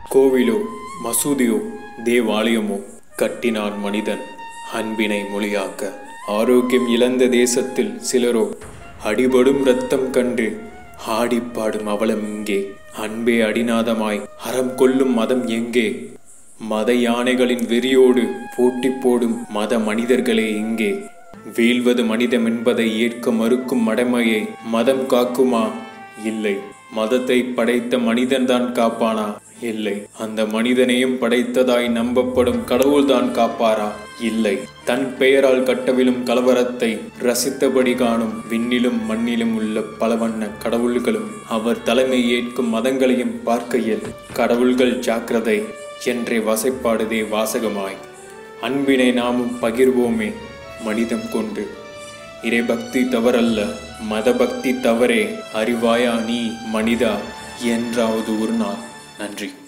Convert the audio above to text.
கோவிலோ மசூதியோ தேவாலயமோ கட்டினான் மனிதன் அன்பினை மொழியாக்க ஆரோக்கியம் இழந்த தேசத்தில் சிலரோ அடிபடும் இரத்தம் கண்டு ஆடிப்பாடும் அவலம் இங்கே அன்பே அடிநாதமாய் அறம் கொள்ளும் மதம் எங்கே மத யானைகளின் வெறியோடு போட்டி போடும் மத மனிதர்களே இங்கே வீழ்வது மனிதம் என்பதை ஏற்க மறுக்கும் மடமையை மதம் காக்குமா இல்லை மதத்தை படைத்த மனிதன்தான் காப்பானா இல்லை அந்த மனிதனையும் படைத்ததாய் நம்பப்படும் கடவுள்தான் காப்பாரா இல்லை தன் பெயரால் கட்டவிழும் கலவரத்தை ரசித்தபடி காணும் விண்ணிலும் மண்ணிலும் உள்ள பல வண்ண கடவுள்களும் அவர் தலைமை ஏற்கும் மதங்களையும் பார்க்கையில் கடவுள்கள் ஜாக்கிரதை என்றே வசைப்பாடுதே வாசகமாய் அன்பினை நாமும் பகிர்வோமே மனிதம் கொண்டு இறைபக்தி தவறல்ல மதபக்தி தவறே அறிவாயா நீ மனிதா என்றாவது ஒரு நாள் நன்றி